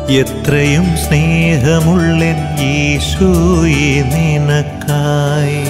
എത്രയും സ്നേഹമുള്ളൻ യേശുയെ നിനക്കായി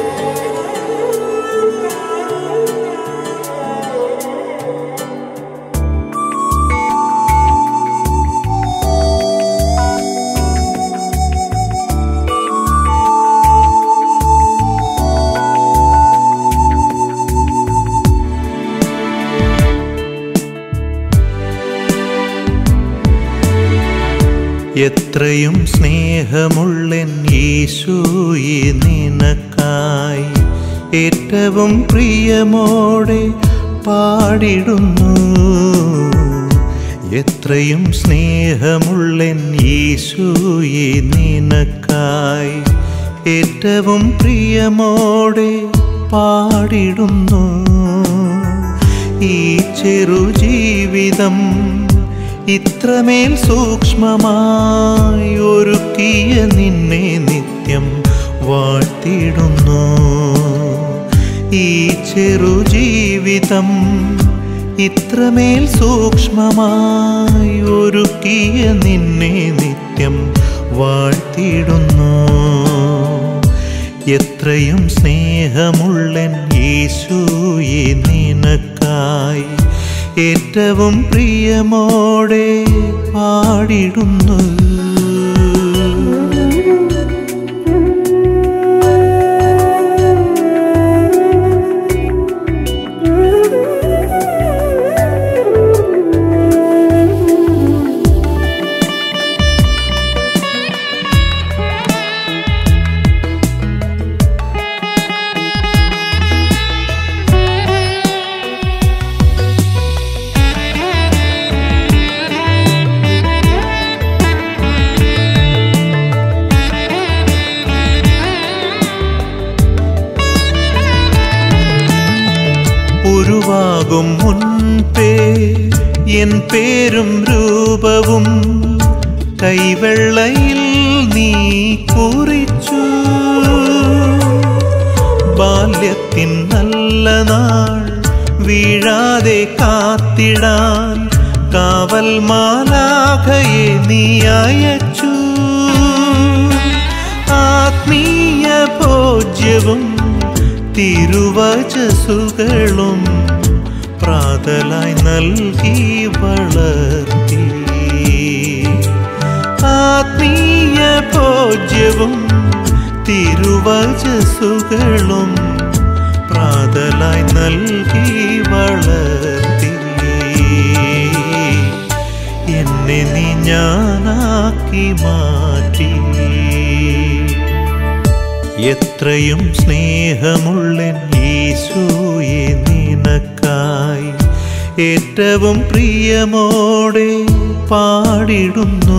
എത്രയും സ്നേഹമുള്ളൻ യേശുയെ നിനക്കായി ഏറ്റവും പ്രിയമോടെ പാടിടുന്നു എത്രയും സ്നേഹമുള്ളൻ യേശുയെ നിനക്കായി ഏറ്റവും പ്രിയമോടെ പാടിടുന്നു ഈ ചെറുജീവിതം ഇത്രമേൽ സൂക്ഷ്മമായി ഒരുക്കിയ നിന്നെ നിത്യം വാഴ്ത്തിടുന്നു ഈ ചെറുജീവിതം ഇത്രമേൽ സൂക്ഷ്മമായി ഒരുക്കിയ നിന്നെ നിത്യം വാഴ്ത്തിടുന്നു എത്രയും സ്നേഹമുള്ളൻ യേശുയെ നിനക്കായി ഏറ്റവും പ്രിയമോടെ പാടിടുന്നു ഉരുവാകും മുൻപേ എൻ പേരും രൂപവും കൈവെള്ളയിൽ നീ കുറിച്ചു ബാല്യത്തിൻ നല്ല നാൾ വീഴാതെ കാത്തിടാൻ കാവൽ മാലാഖയെ നീ അയച്ചു ആത്മീയ ഭോജ്യവും തിരുവചസുകളും പ്രാതലായി നൽകി വളർത്തി ആത്മീയ ഭോജ്യവും തിരുവചസുകളും പ്രാതലായി നൽകി വളർത്തി എന്നെ നീ ഞാനാക്കി മാറ്റി എത്രയും സ്നേഹമുള്ളൻ യേശുയെ നിനക്കായി ഏറ്റവും പ്രിയമോടെ പാടിടുന്നു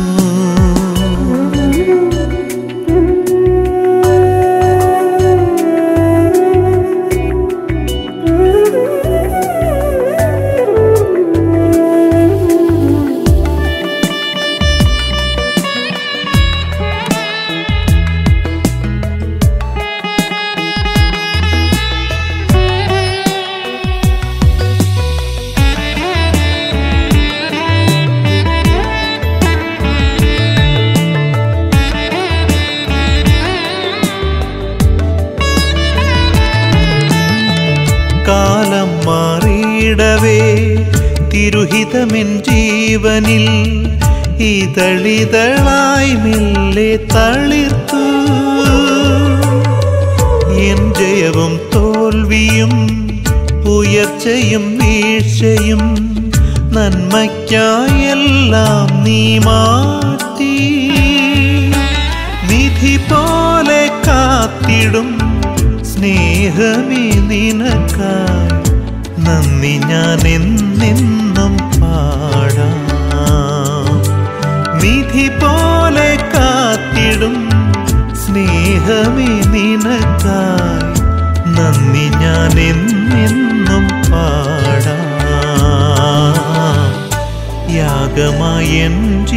കാലം മാറിയിടവേ തിരുഹിതമെൻ ജീവനിൽ ഇതളിതളായി മെല്ലെ തളിർത്തു എൻ ജയവും തോൽവിയും ഉയർച്ചയും വീഴ്ചയും നന്മയ്ക്കായെല്ലാം നീ മാറ്റി നിധി പോലെ കാത്തിടും സ്നേഹമേ നിനക്കായി നന്ദി ഞാൻ എന്നെന്നും പാടാം നിധി പോലെ കാത്തിടും സ്നേഹമേ നിനക്കായി നന്ദി ഞാൻ എന്നെന്നും പാടാം യാഗമായി എൻ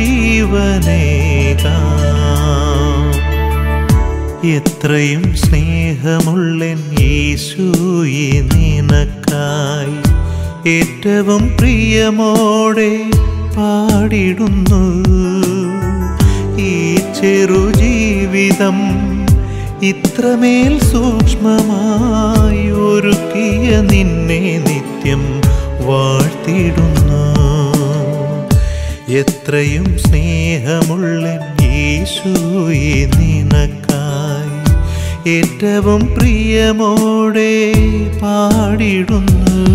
ജീവനേകാം എത്രയും സ്നേഹമുള്ളൻ യേശുയെ നിനക്കായി ഏറ്റവും പ്രിയമോടെ പാടിടുന്നു ഈ ചെറുജീവിതം ഇത്രമേൽ സൂക്ഷ്മമായി ഒരുക്കിയ നിന്നെ നിത്യം വാഴ്ത്തിടുന്നു എത്രയും സ്നേഹമുള്ള യേശുയെ നിനക്കായി ഏറ്റവും പ്രിയമോടെ പാടിടുന്നു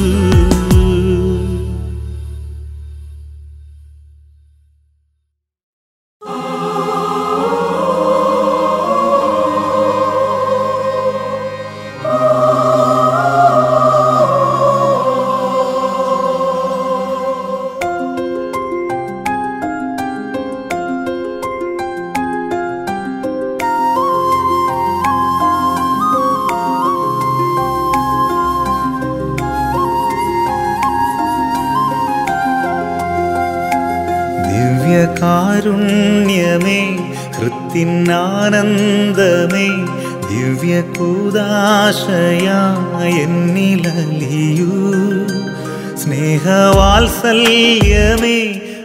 ദിവ്യകാരുണ്യമേ ഹൃത്തിനാനന്ദമേ ദിവ്യകൂദാശയായെന്നിലലിയൂ സ്നേഹവാത്സല്യമേ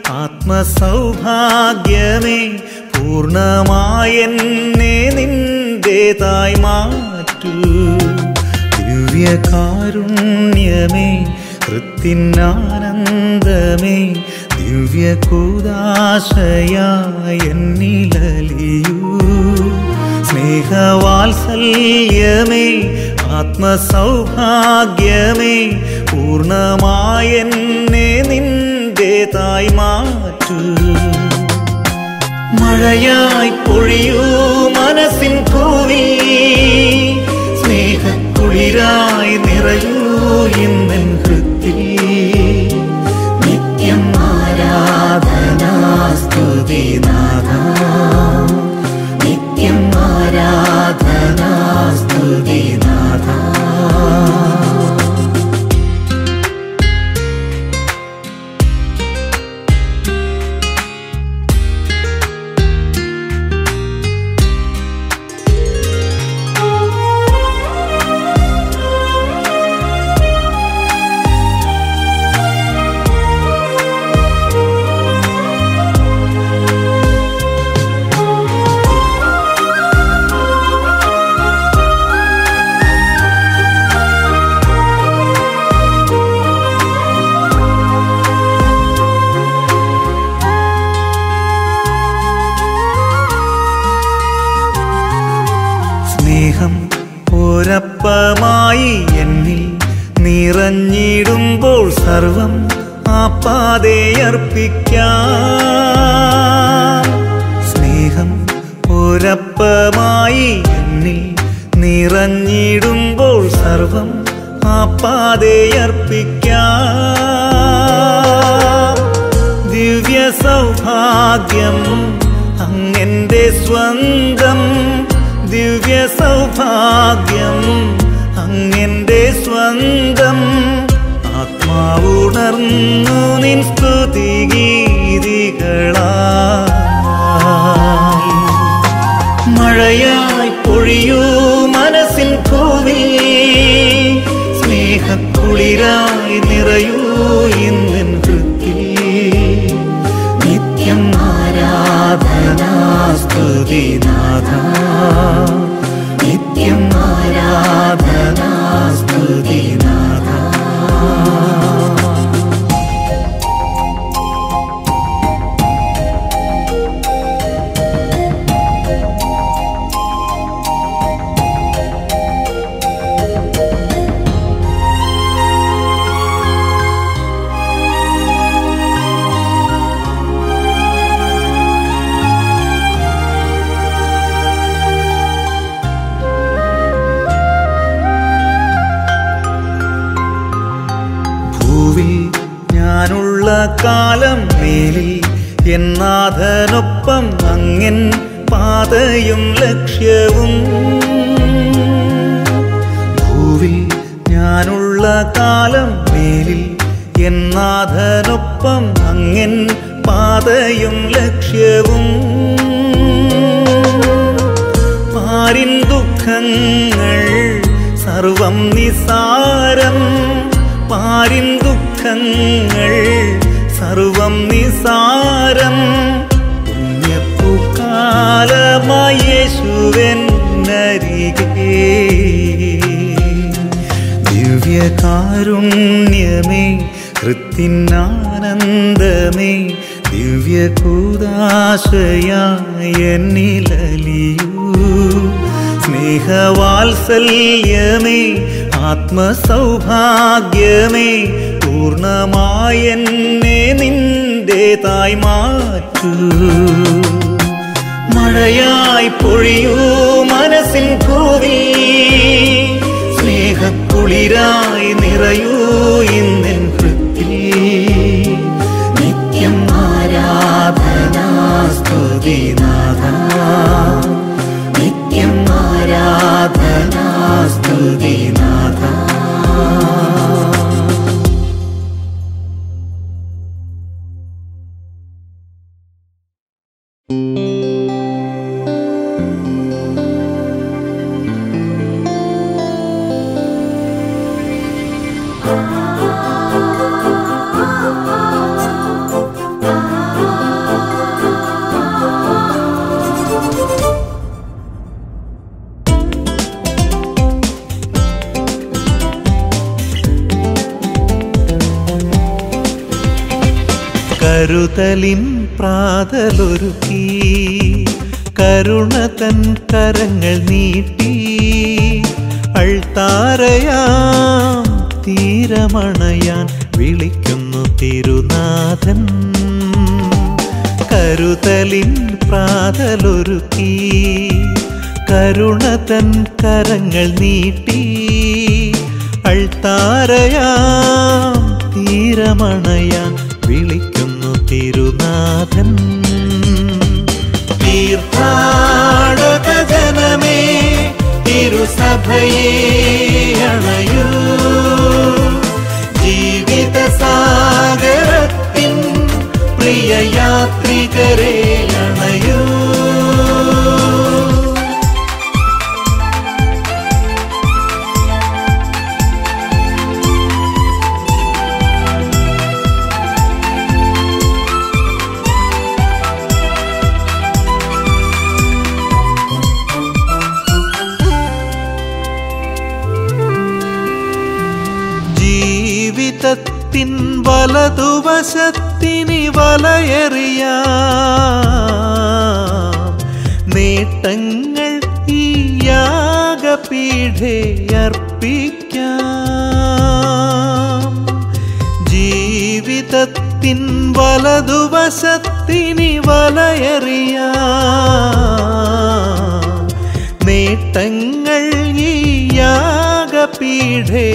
ആത്മസൗഭാഗ്യമേ പൂർണ്ണമായെന്നെ നിന്റേതായി മാറ്റൂ ദിവ്യകാരുണ്യമേ ഹൃത്തിനാനന്ദമേ ദിവ്യകൂദാശയായെന്നിലലിയൂ സ്നേഹവാത്സല്യമേ ആത്മസൗഭാഗ്യമേ പൂർണ്ണമായെന്നെ നിന്റേതായി മാറ്റൂ മഴയായി പൊഴിയൂ മനസ്സിൻ ഭൂമി സ്നേഹക്കുളിരായി നിറയൂ ഇന്നൻ ഹൃത്തിൽ നിത്യം ആരാധനാസ്തുതി നാഥ നിത്യം ആരാധനാസ്തുതി നാഥ സ്നേഹം ഒരപ്പമായി എന്നിൽ നിറഞ്ഞിടുമ്പോൾ സർവം ആപ്പാതെയർപ്പിക്കാം സ്നേഹം ഒരപ്പമായി എന്നിൽ നിറഞ്ഞിടുമ്പോൾ സർവം ആപ്പാതെയർപ്പിക്കാം ദിവ്യ സൗഭാഗ്യം അങ്ങെന്റെ സ്വന്തം ദിവ്യ സൗഭാഗ്യം അങ്ങെന്റെ സ്വന്തം ആത്മാവുണർന്നു നിൻ സ്തുതി ഗീതികളായി മഴയായി പൊഴിയൂ മനസ്സിൻ ഭൂമി സ്നേഹക്കുളിരായി നിറയൂ ഇന്നൻ ഹൃത്തിൽ നിത്യം ആരാധനാസ്തുതി നാഥ നിത്യം ആരാധനാസ്തുതി നാഥ ഭൂവിൽ ഞാനുള്ള കാലം മേലിൽ എന്നാഥനൊപ്പം അങ്ങൻ പാതയും ലക്ഷ്യവും ഭൂവിൽ ഞാനുള്ള കാലം മേലിൽ എന്നാഥനൊപ്പം അങ്ങൻ പാതയും ലക്ഷ്യവും പാരിൻ ദുഃഖങ്ങൾ സർവം നിസാരം പാരിൻ ദുഃഖങ്ങൾ സർവം നിസാരം പുണ്യപ്പൂക്കാലമായി യേശുവെന്നരികെ ദിവ്യകാരുണ്യമേ കൃത്തിനാനന്ദമേ ദിവ്യകൂദാശയായ എന്നിലലിയൂ സ്നേഹവാത്സല്യമേ ആത്മസൗഭാഗ്യമേ പൂർണ്ണമായി എന്നെ നിന്റേതായി മാറ്റൂ മഴയായി പൊഴിയൂ മനസ്സിൻ ഭൂവി സ്നേഹക്കുളിരായി നിറയൂ ഇന്നെൻ ഹൃത്തിൽ നിത്യം ആരാധനാസ്തുതിനാഥ നിത്യം ആരാധനാസ്തുതിനാഥ കരുതലിൻ പ്രാതലൊരുക്കി കരുണ തൻ കരങ്ങൾ നീട്ടി അൾത്താരയാം തീരമണയാൻ വിളിക്കുന്നു തിരുനാഥൻ കരുതലിൻ പ്രാതലൊരുക്കി കരുണ തൻ കരങ്ങൾ നീട്ടി അൾത്താരയാം തീരമണയാൻ വിളിക്കുന്നു തിരുനാഥൻ തീർത്ഥാടക ജനമേ തിരുസഭയെ അണയൂ ജീവിത സാഗരത്തിൻ പ്രിയ യാത്രികരെ അണയൂ ജീവിതത്തിൻ വലതുവശത്തിനി വലയെറിയ നേട്ടങ്ങൾ ഈ യാഗപീഠേ അർപ്പിക്കാം ജീവിതത്തിൻ വലതുവശത്തിനി വലയെറിയ നേട്ടങ്ങൾ ഈ യാഗപീഠേ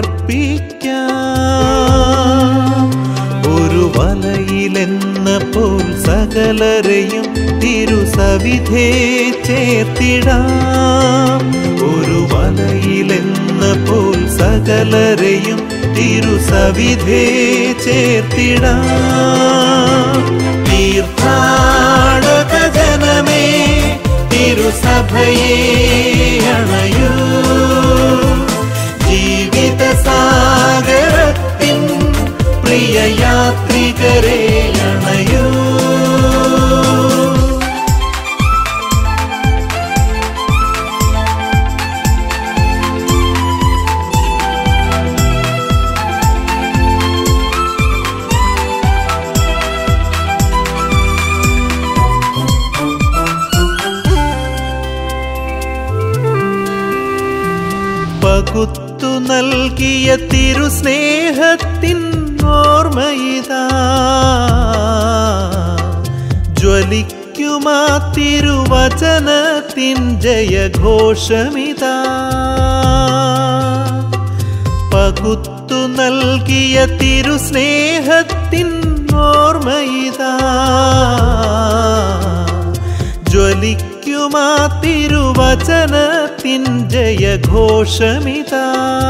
അർപ്പിക്കാം ഒരു വലയിലെന്ന പോൽ സകലരെയും തിരുസവിധേ ചേർത്തിടാം ഒരു വലയിലെന്ന പോൽ സകലരെയും തിരുസവിധേ ചേർത്തിടാം തീർത്ഥാടക ജനമേ തിരുസഭയെ അണയൂ ജീവിത സാഗരത്തിൻ പ്രിയ യാത്രികരെ അണയൂ പകുത്തു നൽകിയ തിരുസ്നേഹത്തിൻ ഓർമ്മയിതാ ജ്വലിക്കുമാ തിരുവചനത്തിൻ ജയഘോഷമിതാ പകുത്തു നൽകിയ തിരുസ്നേഹത്തിൻ ഓർമ്മയിതാ ജ്വലിക്കുമാ തിരുവചനത്തിൻ ജയഘോഷമിതാ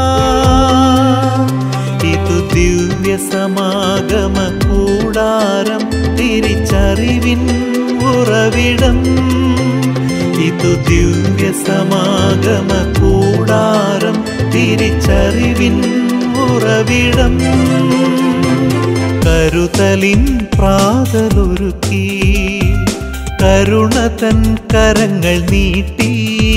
ഇതു ദിവ്യ സമാഗമ കൂടാരം തിരിച്ചറിവിൻ ഉറവിടം ഇതു ദിവ്യ സമാഗമ കൂടാരം തിരിച്ചറിവിൻ ഉറവിടം കരുതലിൻ പ്രാതലൊരുക്കി കരുണ തൻ കരങ്ങൾ നീട്ടി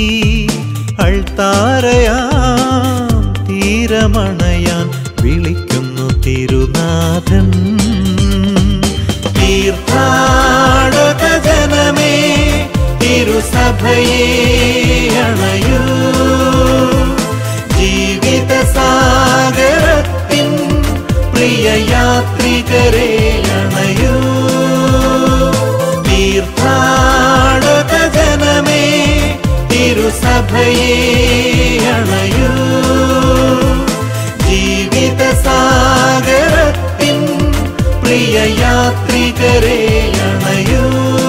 അൾത്താരയാം തീരമണയാൻ വിളിക്കുന്നു തിരുനാഥൻ തീർത്ഥാടക ജനമേ തിരുസഭയെ അണയൂ ജീവിത സാഗരത്തിൻ പ്രിയ യാത്രികരെ അണയൂ തീർത്ഥാടക ജനമേ തിരുസഭയെ അണയൂ ജീവിത സാഗരത്തിൻ പ്രിയ യാത്രികരെ അണയൂ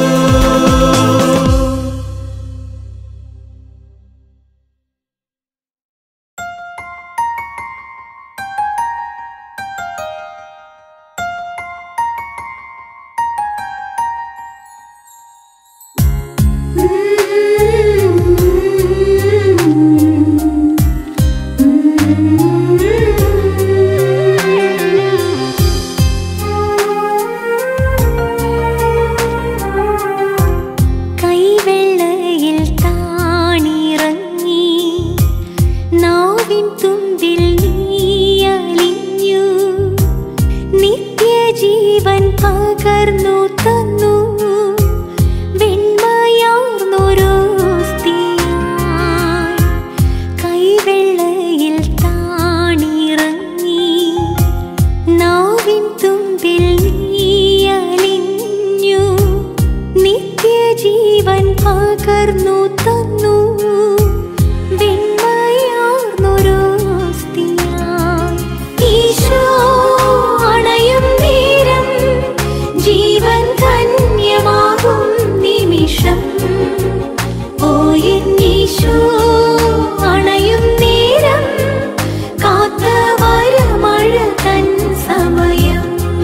കൈവെള്ളയിൽ താണിറങ്ങി നാവിൻ തുമ്പിൽ നീയലിഞ്ഞു നിത്യജീവൻ പകർന്നു തന്നു വെണ്മയാർന്നൊരു സ്ത്രീയായി കൈവെള്ളയിൽ താണിറങ്ങി നാവിൻ തുമ്പിൽ നീയലിഞ്ഞു നിത്യജീവൻ പകർന്നു തന്നു വെണ്മയാർന്നൊരു സ്ത്രീയായി ഈശോ അണയും നേരം ജീവൻ ധന്യമാകും നിമിഷം ഓ എന്നീശോ അണയും നേരം കാത്ത വരമഴ തൻ സമയം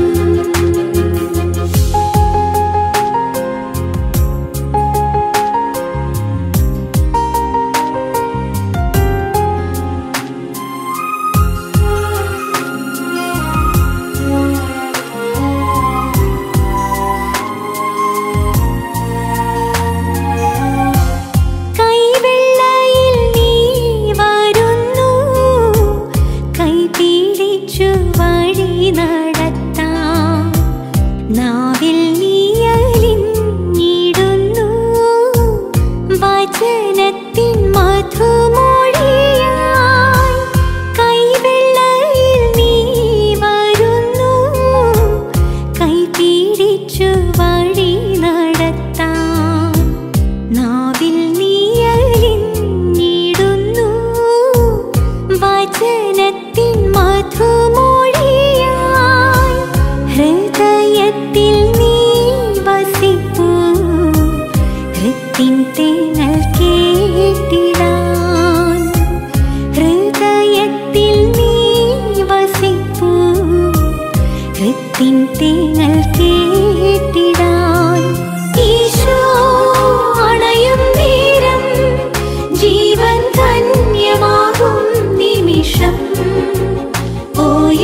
കൈവെള്ളയിൽ നീ വരുന്നു കൈ പിടിച്ചു വഴി നടത്താം നാവിൽ നീ അലിഞ്ഞിടുന്നു വചനത്തിൻ മധുമൊഴിയായി കൈവെള്ളയിൽ നീ വരുന്നു കൈ പിടിച്ചു വഴി നടത്താം നാവിൽ നീ അലിഞ്ഞിടുന്നു വചനത്തിൻ മധുമൊഴിയായി ഹൃദയത്തിൽ നീ വസിപ്പൂ ഹൃത്തിൻ തേങ്ങൽ കേട്ടിടാൻ ഹൃദയത്തിൽ നീ വസിപ്പൂ ഹൃത്തിൻ തേങ്ങൽ കേട്ടിടാൻ ഈശോ അണയും നേരം ജീവൻ ധന്യമാകും നിമിഷം ഓ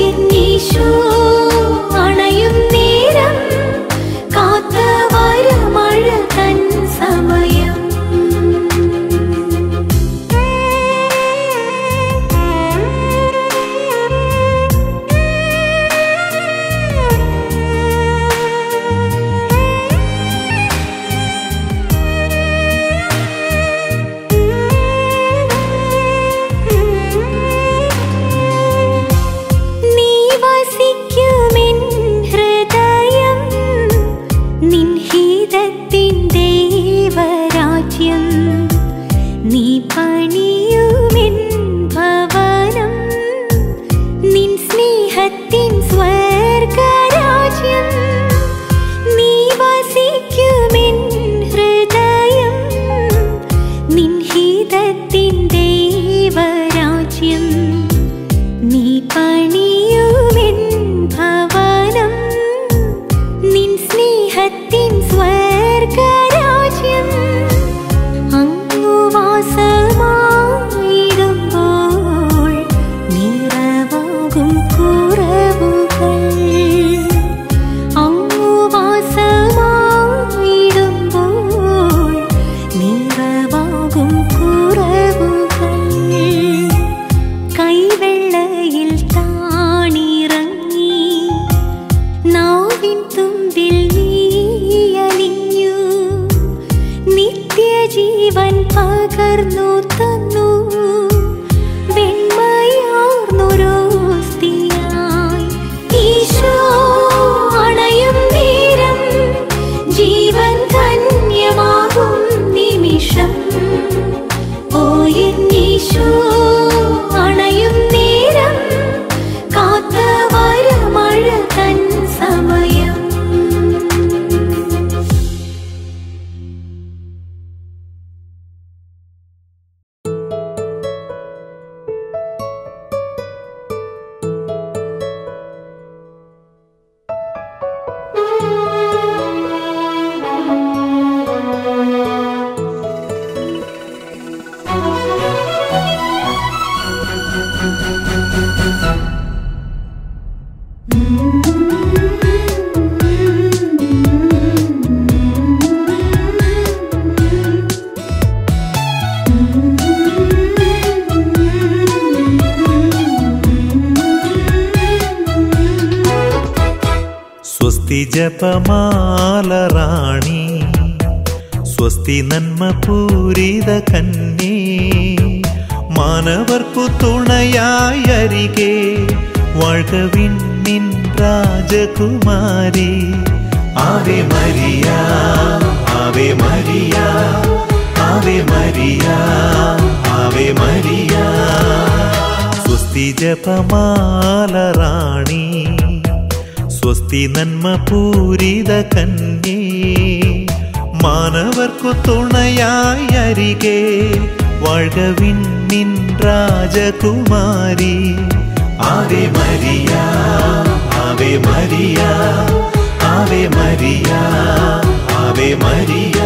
സ്വസ്തി ജപമാല റാണി സ്വസ്തി നന്മ പൂരിത കന്യേ മാനവർക്കു തുണയായി അരികെ വാഴ്കവിൻ നിൻ രാജകുമാരി Ave Maria Ave Maria Ave Maria Ave Maria സ്വസ്തി ജപമാല റാണി സ്വസ്തി നന്മ പൂരിത കന്യേ മാനവർക്കു തുണയായി അരികെ വാഴ്കവിൻ നിൻ രാജകുമാരി Ave Maria Ave Maria Ave Maria Ave Maria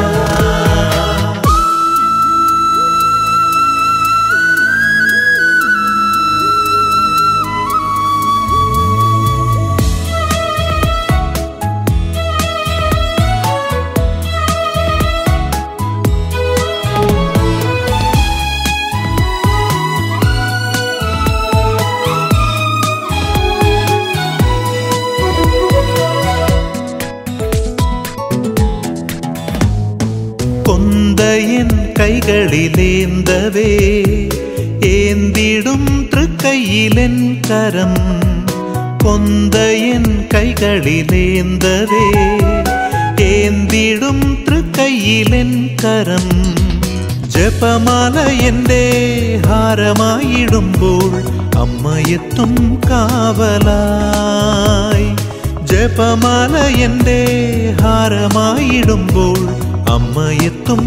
കൊന്തയൻ കൈകളിലേന്തവേ ഏന്തിടും തൃക്കൈയിലൻ കരം കൊന്തയൻ കൈകളിലേന്തവേ ഏന്തിടും തൃക്കൈയിലൻ കരം ജപമാല എൻ്റെ ഹാരമായിടുമ്പോൾ അമ്മയെത്തും കാവലായി ജപമാല എൻ്റെ ഹാരമായിടുമ്പോൾ അമ്മയെത്തും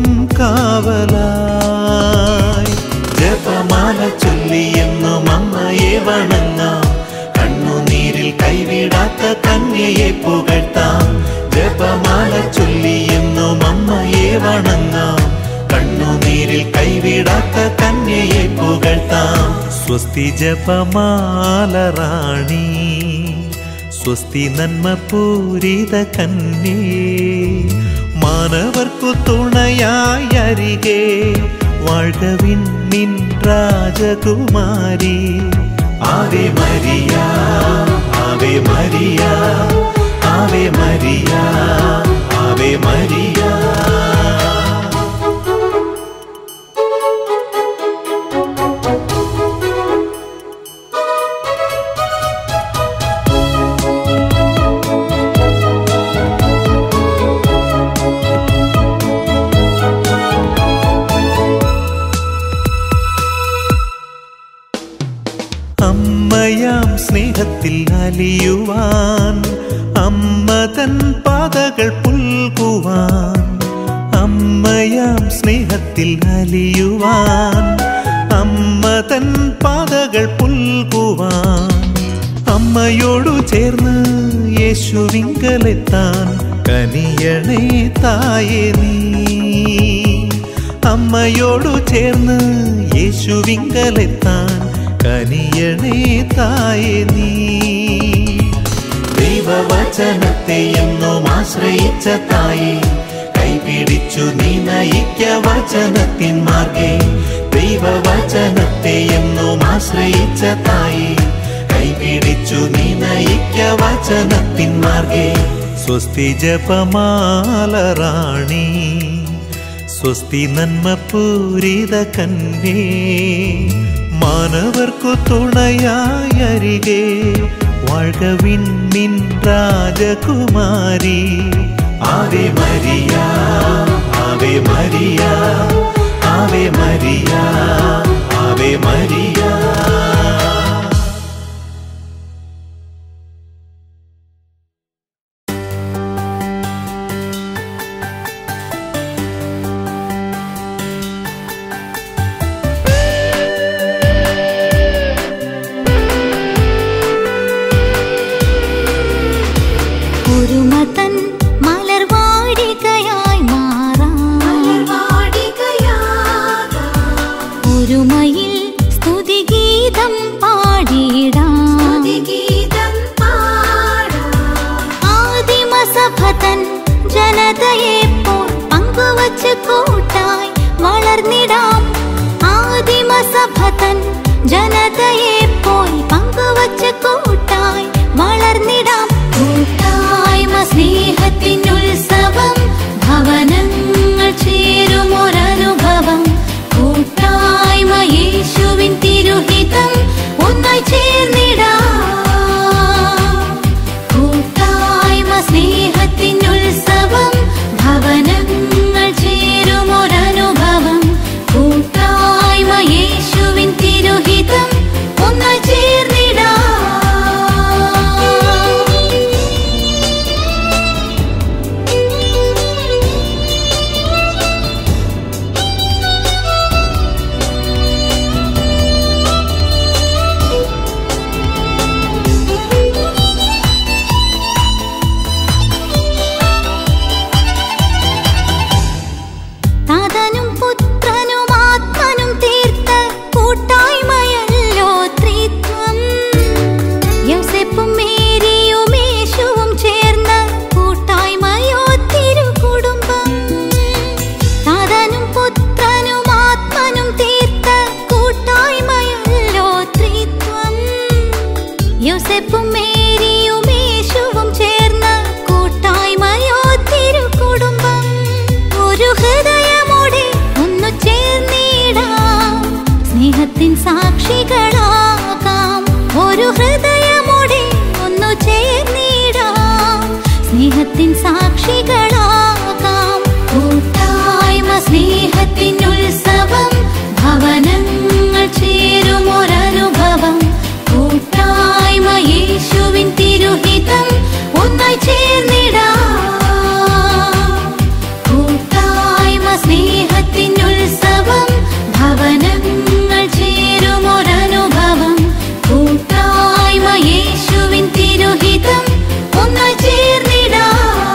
കാവലായി ജപമാല ചൊല്ലിയെന്നും അമ്മയെ വണങ്ങാം കണ്ണുനീരിൽ കൈവിടാത്ത കന്യയെ പുകഴ്ത്താം ജപമാല ചൊല്ലിയെന്നും അമ്മയെ വണങ്ങാം കണ്ണുനീരിൽ കൈവിടാത്ത കന്യയെ പുകഴ്ത്താം സ്വസ്തി ജപമാല റാണി സ്വസ്തി നന്മ പൂരിത കന്യേ മാനവർക്കു തുണയായി അരികെ വാഴ്കവിൻ നിൻ രാജകുമാരി Ave Maria Ave Maria Ave Maria Ave Maria അമ്മയാം സ്നേഹത്തിൽ അലിയുവാൻ അമ്മ തൻ പാതകൾ പുൽകുവാൻ അമ്മയാം സ്നേഹത്തിൽ അലിയുവാൻ അമ്മ തൻ പാതകൾ പുൽകുവാൻ അമ്മയോടു ചേർന്ന് യേശുവിങ്കലെത്താൻ കനിയണേ തായേ നീ അമ്മയോടു ചേർന്ന് യേശുവിങ്കലെത്താൻ കനിയണേ തായേ നീ ദൈവവചനത്തെ എന്നും ആശ്രയിച്ച തായേ കൈപിടിച്ചു നീ നയിക്ക വചനത്തിൻ മാർഗേ ദൈവവചനത്തെ എന്നും ആശ്രയിച്ച തായേ കൈപിടിച്ചു നീ നയിക്ക വചനത്തിൻ മാർഗേ സ്വസ്തി ജപമാല റാണി സ്വസ്തി നന്മ പൂരിത കന്യേ മാനവർക്കു തുണയായി അരികെ വാഴ്കവിൻ നിൻ രാജകുമാരി Ave Maria Ave Maria Ave Maria Ave Maria ഒരുമതൻ മലർവാടികയായി മാറാം ഒരുമയിൽ സ്തുതിഗീതം പാടിടാം ആദിമസഭതൻ ജനതയെ പോൽ പങ്കുവച്ച് കൂട്ടായി വളർന്നിടാം ആദിമസഭതൻ ജനതയെ പോൽ പങ്കുവച്ച് കൂട്ടായി വളർന്നിടാം കൂട്ടായ്മ സ്നേഹത്തിനുത്സവം ഭവനങ്ങൾ ചേരുമൊരനുഭവം കൂട്ടായ്മ യേശുവിൻ തിരുഹിതം ഒന്നായി ചേർന്നിടാം കൂട്ടായ്മ സ്നേഹത്തിനുത്സവം ഭവനങ്ങൾ ചേരുമൊരനുഭവം കൂട്ടായ്മ യേശുവിൻ തിരുഹിതം ഒന്നായി ചേർന്നിടാം താതനും പുത്രനും ആത്മനും തീർത്ത കൂട്ടായ്മയല്ലോ ത്രിത്വം യോസേപ്പും മേരിയും യേശുവും ചേർന്ന കൂട്ടായ്മയോ തിരുകുടുംബം താതനും പുത്രനും ആത്മനും തീർത്ത കൂട്ടായ്മയല്ലോ ത്രിത്വം യോസേപ്പും മേരിയും യേശുവും ചേർന്ന കൂട്ടായ്മയോ തിരുകുടുംബം ഒരു ഹൃദയമോടെ ഒന്നു ചേർന്നിടാം സ്നേഹത്തിൻ സാക്ഷികളാകാം ഒരു ഹൃദയമോടെ ഒന്നു ചേർന്നിടാം സ്നേഹത്തിൻ സാക്ഷികളാകാം കൂട്ടായ്മ സ്നേഹത്തിനുത്സവം ഭവനങ്ങൾ ചേരുമൊരനുഭവം കൂട്ടായ്മ യേശുവിൻ തിരുഹിതം ഒന്നായി ചേർന്നിടാം കൂട്ടായ്മ സ്നേഹത്തിനുത്സവം ഭവനങ്ങൾ ചേരുമൊരനുഭവം കൂട്ടായ്മ യേശുവിൻ തിരുഹിതം ഒന്നായി ചേർന്നിടാം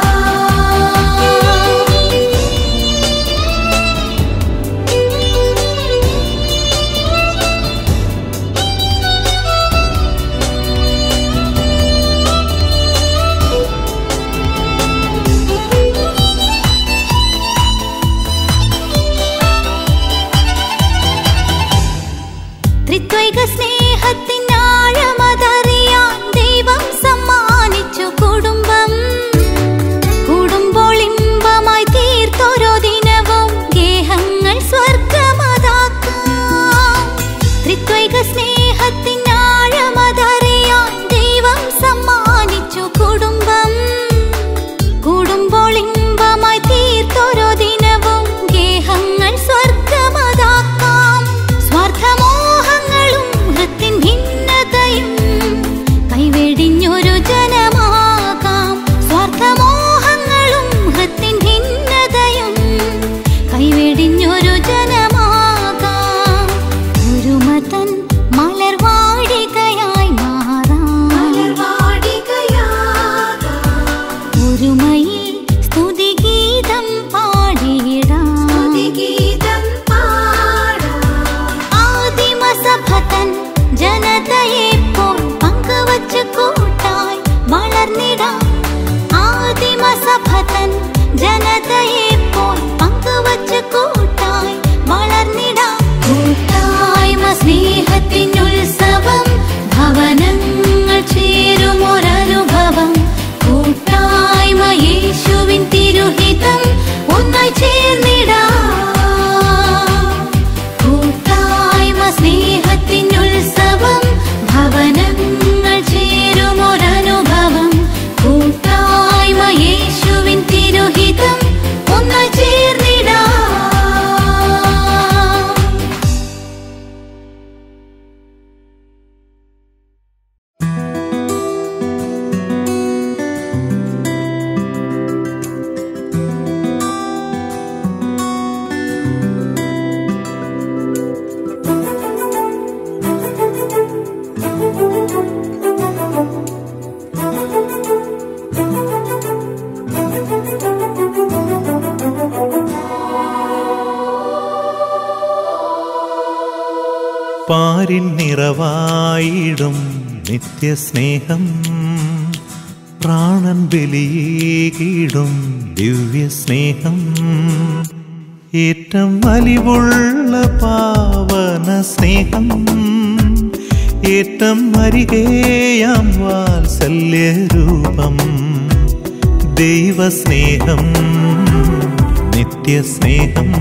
ത്രിത്വൈക സ്നേഹത്തിൻ ആഴമതറിയാൻ ദൈവം സമ്മാനിച്ചു കുടുംബം കൂടുമ്പോൾ ഇമ്പമായി തീർത്തോരോ ദിനവും ഗേഹങ്ങൾ സ്വർഗമതാക്കാം ത്രിത്വൈക സ്നേഹത്തിൻ ആഴമതറിയാൻ ദൈവം സമ്മാനിച്ചു കുടുംബം കൂടുമ്പോൾ ഇമ്പമായി തീർത്തോരോ ദിനവും ഗേഹങ്ങൾ സ്വർഗമതാക്കാം സ്വാർത്ഥമോഹങ്ങളും ഹൃത്തിൻ ഭിന്നതയും കൈവെടിഞ്ഞൊരു ജനമാകാം സ്വാർത്ഥമോഹങ്ങളും ഹൃത്തിൻ ഭിന്നതയും കൈവെടിഞ്ഞൊരു ജനമാകാം ഒരു മതൻ മലർവാടികയായി മാറാം ഒരുമയിൽ സ്തുതിഗീതം പാടിയിടാം ആദിമസഭതൻ ജനതയെ പോൽ പങ്കുവച്ച് കൂട്ടായി വളർന്നിടാം ആദിമസഭതൻ ജനതയെ പോൽ പങ്കുവച്ച് കൂട്ടായി വളർന്നിടാം കൂട്ടായ്മ സ്നേഹത്തിനുത്സവം ഭവനങ്ങൾ ചേരുമൊരനുഭവം കൂട്ടായ്മ യേശുവിൻ തിരുഹിതം ഒന്നായി ചേർന്നിടാം കൂട്ടായ്മ സ്നേഹത്തിനുത്സവം ഭവനങ്ങൾ ചേരുമൊരനുഭവം കൂട്ടായ്മ യേശുവിൻ തിരുഹിതം ഒന്നായി ചേർന്നിടാം പാരിൻ നിറവായിടും നിത്യസ്നേഹം പ്രാണൻ ബലിയേകിടും ദിവ്യസ്നേഹം ഏറ്റം വലിവുള്ള പാവന സ്നേഹം ഏറ്റം അരികേയാം വാത്സല്യരൂപം ദൈവസ്നേഹം നിത്യസ്നേഹം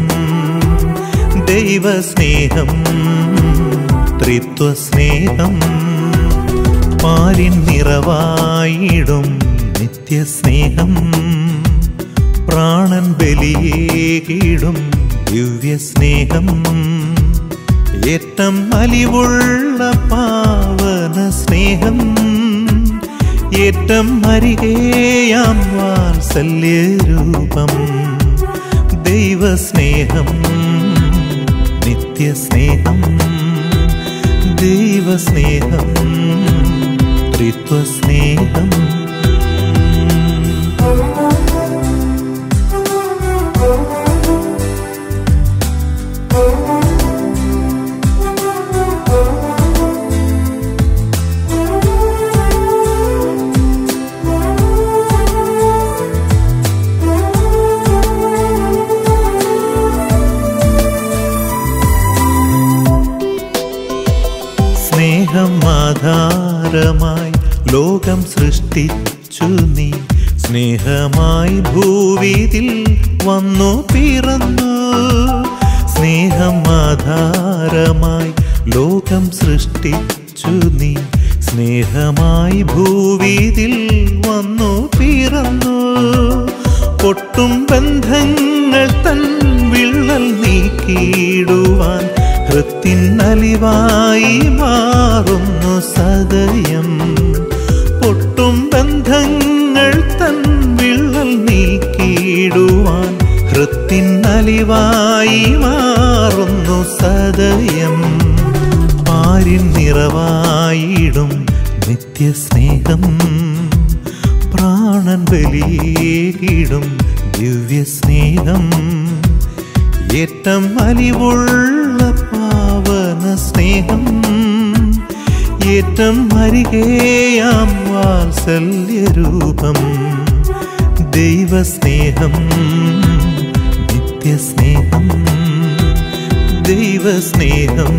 ദൈവസ്നേഹം ത്രിത്വസ്നേഹം പാലിൻ നിറവായിടും നിത്യസ്നേഹം പ്രാണൻ ബലിയേകിടും ദിവ്യസ്നേഹം ഏറ്റം അലിവുള്ള പാവന സ്നേഹം ഏറ്റം അരികേയാം വാത്സല്യരൂപം ദൈവസ്നേഹം നിത്യസ്നേഹം ദൈവസ്നേഹം ത്രിത്വസ്നേഹം സ്നേഹം ആധാരമായി ലോകം സൃഷ്ടിച്ചു നീ സ്നേഹമായി ഭൂവിതിൽ വന്നു പിറന്നു സ്നേഹം ആധാരമായി ലോകം സൃഷ്ടിച്ചു നീ സ്നേഹമായി ഭൂവിതിൽ വന്നു പിറന്നു പൊട്ടും ബന്ധങ്ങൾ തൻ വിള്ളൽ നീക്കിയിടുവാൻ ഹൃത്തിൻ അലിവായി മാറുന്നു സദയം പൊട്ടും ബന്ധങ്ങൾ തൻ വിള്ളൽ നീക്കിയിടുവാൻ ഹൃത്തിൻ അലിവായി മാറുന്നു സദയം പാരിൻ നിറവായിടും നിത്യസ്നേഹം പ്രാണൻ ബലിയേകിടും ദിവ്യസ്നേഹം ഏറ്റം അലിവുള്ള പാവന സ്നേഹം ഏറ്റം അരികേയാം വാത്സല്യരൂപം ദൈവസ്നേഹം നിത്യസ്നേഹം ദൈവസ്നേഹം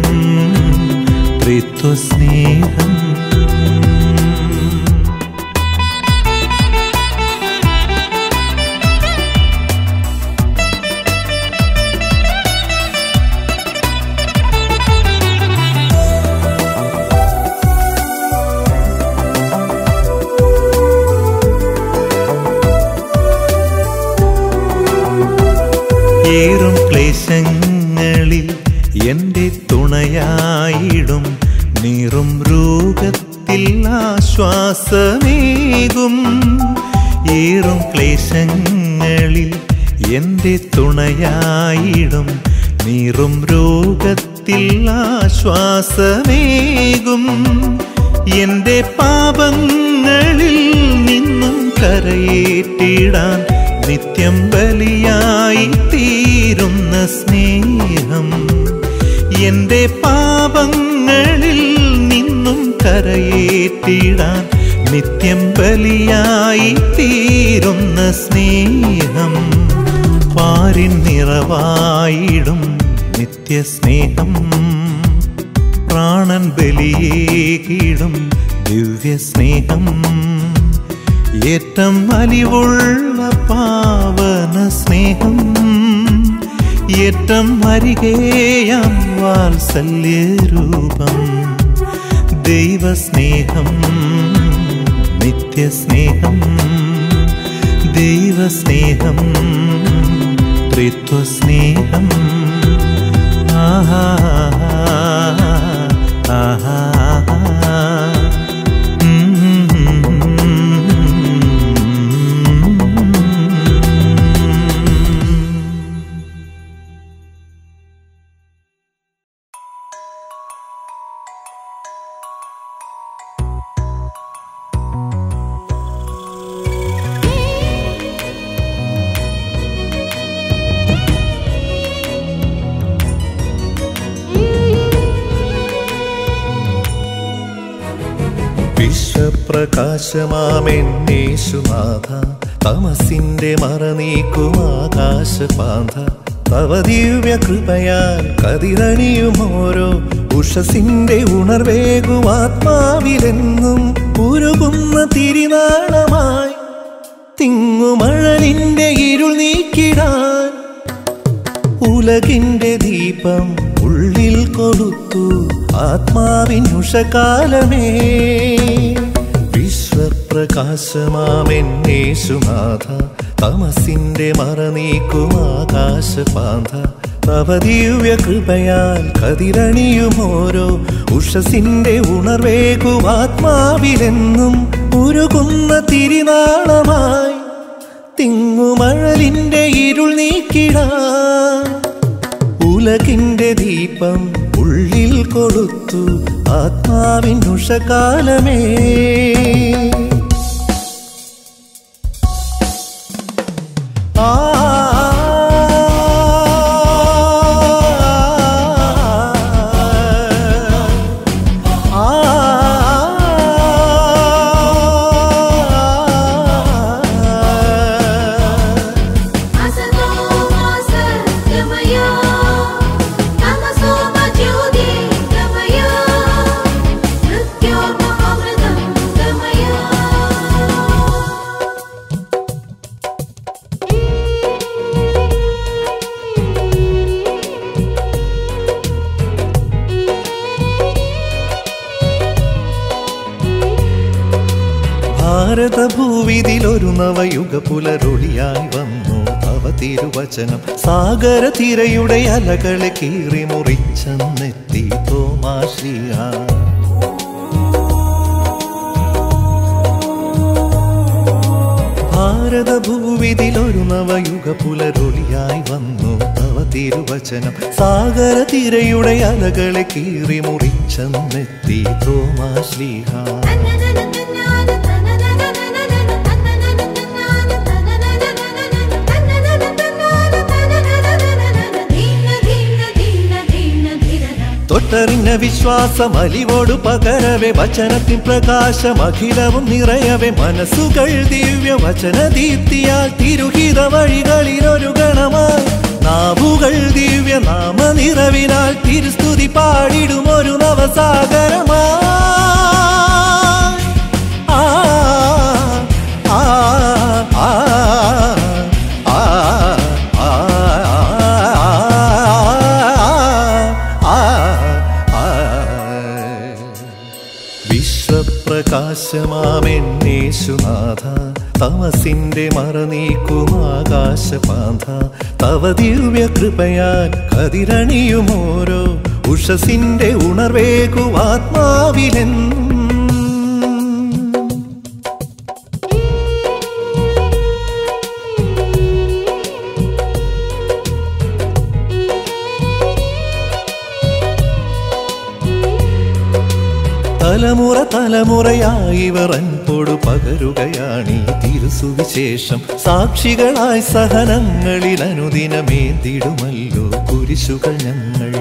ത്രിത്വസ്നേഹം ഏറും ക്ലേശങ്ങളിൽ എൻ്റെ തുണയായിടും നീറും രൂപത്തിൽ ആശ്വാസമേകും ഏറും ക്ലേശങ്ങളിൽ എൻ്റെ തുണയായിടും നീറും രോഗത്തിൽ ആശ്വാസമേകും എൻ്റെ പാപങ്ങളിൽ നിന്നും കരയേറ്റിടാൻ നിത്യം ബലിയായി തീരുന്ന സ്നേഹം എൻ്റെ പാപങ്ങളിൽ നിന്നും കരയേറ്റിടാൻ നിത്യം ബലിയായി തീരുന്ന സ്നേഹം പാരിൻ നിറവായിടും നിത്യസ്നേഹം പ്രാണൻ ബലിയേകിടും ദിവ്യസ്നേഹം ഏറ്റം അലിവുള്ള പാവന സ്നേഹം ഏറ്റം അരികേയാം വാത്സല്യരൂപം ദൈവസ്നേഹം നിത്യസ്നേഹം ദൈവസ്നേഹം ത്രിത്വസ്നേഹം ആഹാ ആഹാ വിശ്വപ്രകാശമാമെന്നേശുനാഥ തമസിന്റെ മറനീക്കും ആകാശപാന്ത തവ ദിവ്യ കൃപയാൽ കതിരണിയും ഓരോ ഉഷസിന്റെ ഉണർവേകും ആത്മാവിലെന്നും ഉരുകുന്ന തിരിനാളമായി തിങ്ങുമഴലിന്റെ ഇരുൾ നീക്കിടാൻ ഉലകിന്റെ ദീപം ഉള്ളിൽ കൊളുത്തു ആത്മാവിൻ ഉഷകാലമേ വിശ്വപ്രകാശമാമെന്നേശുനാഥ തമസിന്റെ മറനീക്കും ആകാശപാന്ത തവ ദിവ്യ കൃപയാൽ കതിരണിയുമോരോ ഉഷസിന്റെ ഉണർവേകും ആത്മാവിലെന്നും ഉരുകുന്ന തിരിനാളമായി തിങ്ങുമഴലിന്റെ ഇരുൾ നീക്കിടാൻ ഉലകിന്റെ ദീപം ഉള്ളിൽ കൊളുത്തു ആത്മാവിൻ ഉഷകാലമേ ആ असतो मासगमय तमसो ज्योतिर्गमय मृत्योर्महामृतं गमय ഭാരതഭൂവിതിലൊരു നവയുഗ പുലരൊളിയായി വന്നു അവ തിരുവചനം സാഗര തിരയുടെ അലകളെ കീറി മുറിച്ചെന്നെത്തി തോമാശ്രീയ ഭാരതഭൂവിതിലൊരു നവയുഗ പുലരൊളിയായി വന്നു അവ തിരുവചനം സാഗര തിരയുടെ അലകളെ കീറി മുറിച്ചെന്നെത്തി തോമാശ്രീഹ തൊട്ടറിഞ്ഞ വിശ്വാസം അലിവോട് പകരവെ വചനത്തിൻ പ്രകാശം അഖിലവും നിറയവെ മനസ്സുകൾ ദിവ്യ വചന ദീപ്തിയാൽ തിരുഹിത വഴികളിലൊരു ഗണമായി നാവുകൾ ദിവ്യ നാമ നിറവിനാൽ തിരുസ്തുതി പാടിടും ഒരു നവസാഗരമായി ആ ആ ആ ആ ആ വിശ്വപ്രകാശമാമെന്നേശുനാഥ തമസിന്റെ മറനീക്കും ആകാശപാന്ത തവ ദിവ്യ കൃപയാൽ കതിരണിയുമോരോ ഉഷസിന്റെ ഉണർവേകു ആത്മാവിലെന്നും തലമുറ തലമുറയായി വറൻപോടു പകരുകയാണീ തിരുസുവിശേഷം സാക്ഷികളായി സഹനങ്ങളിൽ അനുദിനമേന്തിടുമല്ലോ കുരിശുകൾ ഞങ്ങൾ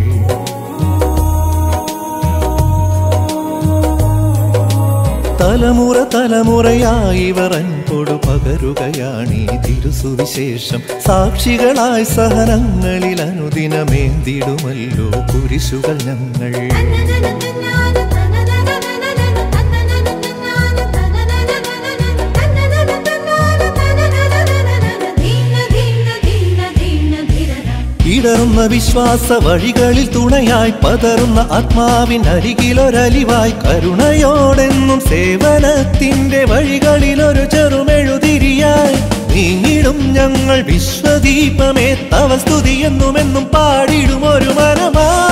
തലമുറ തലമുറയായി വറൻപോടു പകരുകയാണീ തിരുസുവിശേഷം സാക്ഷികളായി സഹനങ്ങളിൽ അനുദിനമേന്തിടുമല്ലോ കുരിശുകൾ ഞങ്ങൾ ഇടറുന്ന വിശ്വാസ വഴികളിൽ തുണയായി പതറുന്ന ആത്മാവിൻ അരികിലൊരലിവായി കരുണയോടെന്നും സേവനത്തിന്റെ വഴികളിലൊരു ചെറുമെഴുതിരിയായി നീങ്ങിടും ഞങ്ങൾ വിശ്വദീപമേ തവ സ്തുതി എന്നുമെന്നും പാടിടും ഒരു മനമായി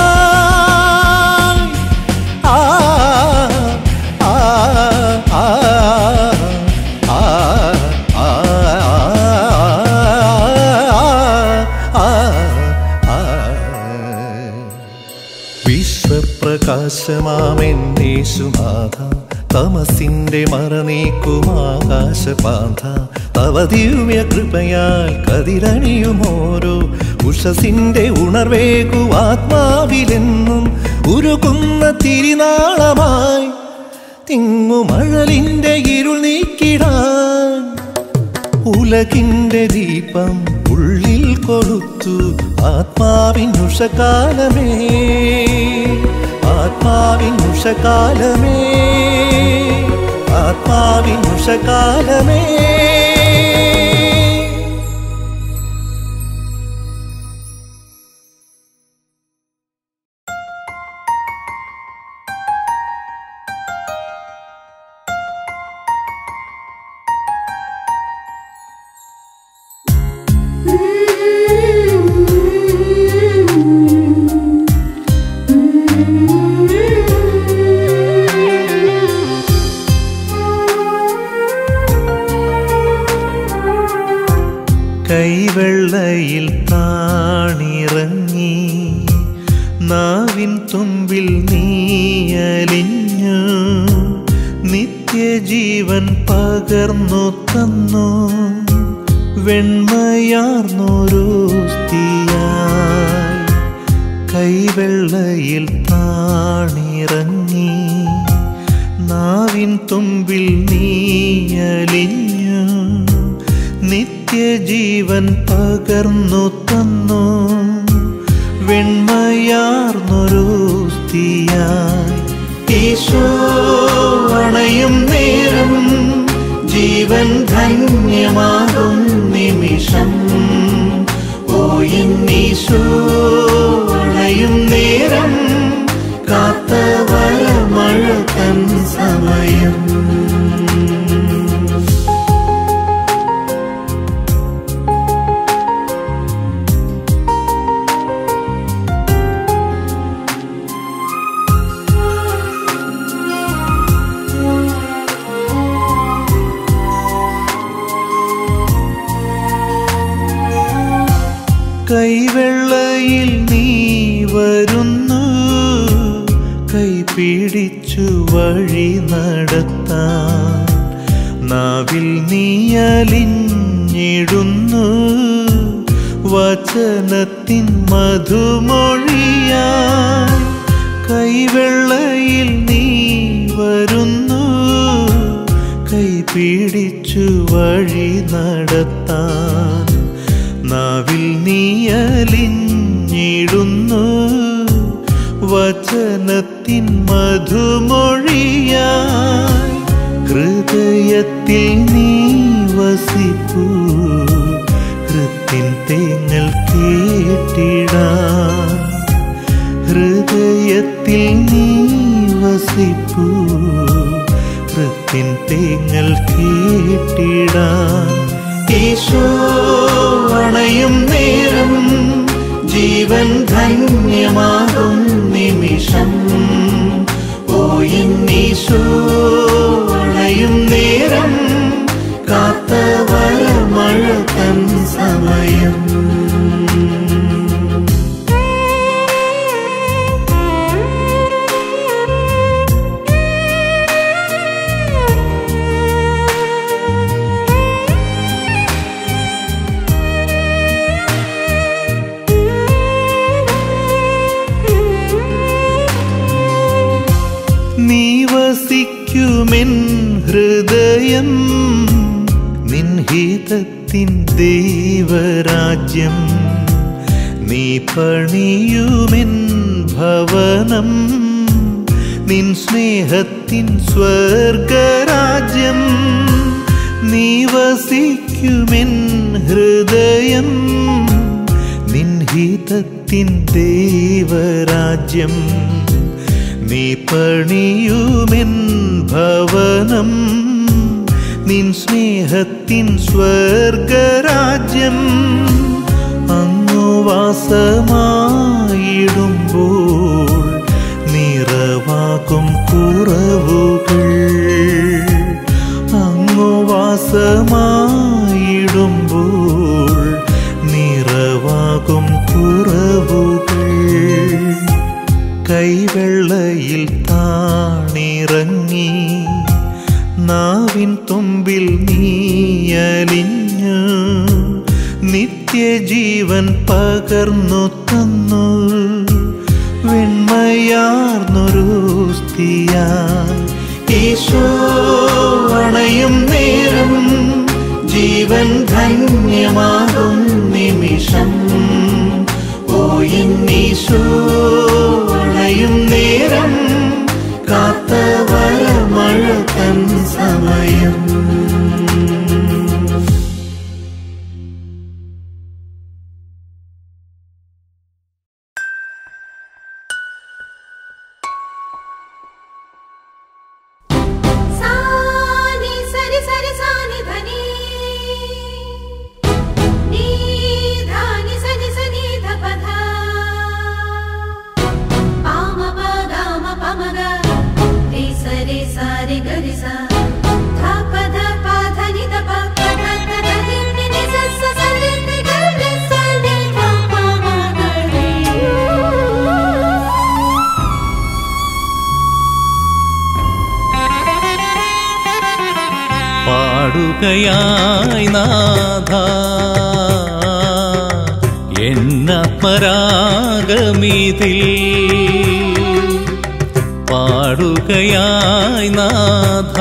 ആ ആ ആ ആ ആ വിശ്വപ്രകാശമാമെന്നേശുനാഥ തമസിന്റെ മറനീക്കും ആകാശപാന്ത തവ ദിവ്യ കൃപയാൽ കതിരണിയുമോരോ ഉഷസിന്റെ ഉണർവേകു ആത്മാവിലെന്നും ഉരുകുന്ന തിരിനാളമായി തിങ്ങുമഴലിന്റെ ഇരുൾ നീക്കിടാൻ ഉലകിന്റെ ദീപം ഉള്ളിൽ കൊളുത്തു ആത്മാവിൻ ഉഷകാലമേ ആത്മാവിൻ ഉഷകാലമേ ആത്മാവിൻ ഉഷകാലമേ നിത്യജീവൻ പകർന്നു തന്നു വെണ്മയാർന്നൊരു സ്തിയായി കൈവെള്ളയിൽ താണിറങ്ങി നാവിൻ തുമ്പിൽ നീയലിഞ്ഞു നിത്യജീവൻ പകർന്നു തന്നു വെണ്മയാർന്നൊരു സ്തിയായി ഈശോ അണയും നേരം ജീവൻ ധന്യമാകും നിമിഷം ഓ എന്നീശോ അണയും നേരം കാത്ത വരമഴ തൻ സമയം കൈവെള്ളയിൽ നീ വരുന്നു കൈ പിടിച്ചു വഴി നടത്താൻ നാവിൽ നീ അലിഞ്ഞിടുന്നു വചനത്തിൻ മധുമൊഴിയായി കൈവെള്ളയിൽ നീ വരുന്നു കൈ പിടിച്ചു വഴി നടത്താൻ നാവിൽ നീ അലിഞ്ഞിടുന്നു വചനത്തിൻ മധുമൊഴിയായി ഹൃദയത്തിൽ നീ വസിപ്പൂ ഹൃത്തിൻ തേങ്ങൽ കേട്ടിടാൻ ഹൃദയത്തിൽ നീ വസിപ്പൂ ഹൃത്തിൻ തേങ്ങൽ കേട്ടിടാൻ ഈശോ അണയും നേരം ജീവൻ ധന്യമാകും നിമിഷം ഓ എന്നീശോ അണയും നേരം കാത്ത വരമഴ തൻ സമയം നീ വസിക്കുമെൻ ഹൃദയം നിൻഹിതത്തിൻ ദൈവരാജ്യം നീ പണിയുമെൻ ഭവനം നിൻ സ്നേഹത്തിൻ സ്വർഗരാജ്യം നീ വസിക്കുമെൻ ഹൃദയം നിൻഹിതത്തിൻ ദൈവരാജ്യം നീ പണിയുമെൻ ഭവനം നിൻ സ്നേഹത്തിൻ സ്വർഗരാജ്യം അങ്ങു വാസമായിടുമ്പോൾ നിറവാകും കുറവുകൾ അങ്ങു വാസമായിടുമ്പോൾ നിറവാകും കുറവുകൾ കൈവെള്ളയിൽ താണിറങ്ങി നാവിൻ തുമ്പിൽ നീയലിഞ്ഞു നിത്യജീവൻ പകർന്നു തന്നു വെണ്മയാർന്നൊരു സ്തിയായി ഈശോ അണയും നേരം ജീവൻ ധന്യമാകും നിമിഷം ഓ എന്നീശോ അണയും നേരം കാത്ത വരമഴ തൻ സമയം സാനി സരി സരി സാനി ധനി നീ ധാനി സനി സനി ധപധ പാമ പദാമ പമഗ രി സരി സരി ഗരി സ ധപ പാടുകയായി നാഥ എന്നാത്മരാഗമിതിൽ പാടുകയായി നാഥ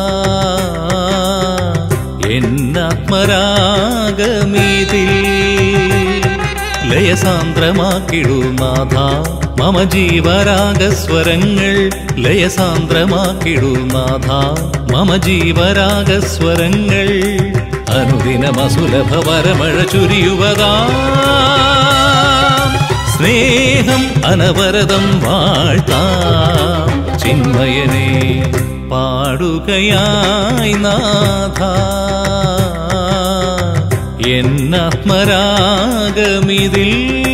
എന്നാത്മരാഗമിതിൽ ലയസാന്ദ്രമാക്കിടു നാഥ മമ ജീവരാഗസ്വരങ്ങൾ ലയസാന്ദ്രമാക്കിടു നാഥ മമ ജീവരാഗസ്വരങ്ങൾ അനുദിനമസുലഭ വരമഴ ചുരിയുവതാ സ്നേഹം അനവരതം വാഴ്ത്താം ചിന്മയനെ പാടുകയായി നാഥ എന്നാത്മരാഗമിതിൽ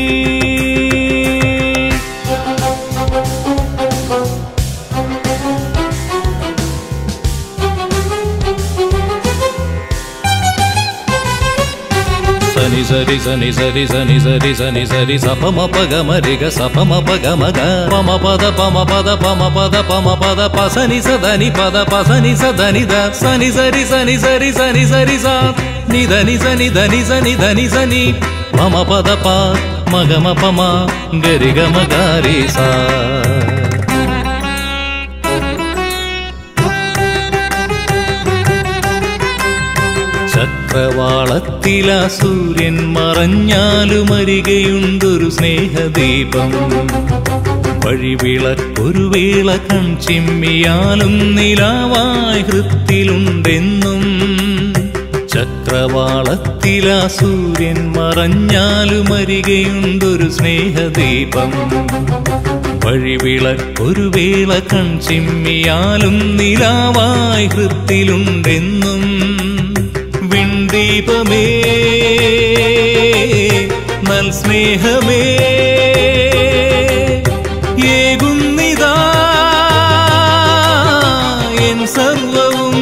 సని సరి సని సరి సని సరి సని సరి సపమ పగ మరిగ సపమ పగ మగ పమ పద పమ పద పమ పద పమ పద పసని సదని పద పసని సదని ద సని సరి సని సరి సని సరి సా నిదని సని ధని సని ధని సని మమ పద ప మగమ పమ గరి గమ గారి సా ചക്രവാളത്തില സൂര്യൻ മറഞ്ഞാലും അരികെയുണ്ടൊരു സ്നേഹദീപം വഴിവിളക്കൊരു വേള കൺചിമ്മിയാലും നിലാവായി ഹൃത്തിലുണ്ടെന്നും ചക്രവാളത്തില സൂര്യൻ മറഞ്ഞാലും അരികെയുണ്ടൊരു സ്നേഹദീപം വഴിവിളക്കൊരു വേള കൺചിമ്മിയാലും നിലാവായി ഹൃത്തിലുണ്ടെന്നും വിൺദീപമേ നൽ സ്നേഹമേ ഏകുന്നിതാ എൻ സർവവും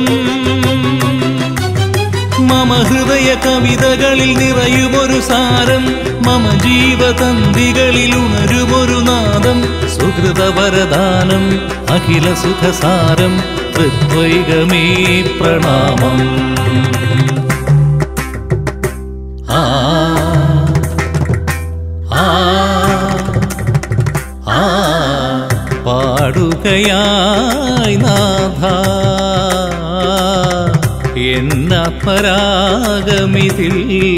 മമ ഹൃദയ കവിതകളിൽ നിറയുമൊരു സാരം മമ ജീവതന്തികളിൽ ഉണരുമൊരു നാദം സുഹൃതവരദാനം അഖില സുഖസാരം ത്രിദ്വൈകമേ പ്രണാമം ആ ആ ആ പാടുകയായി നാഥ എന്നാത്മരാഗമിതിൽ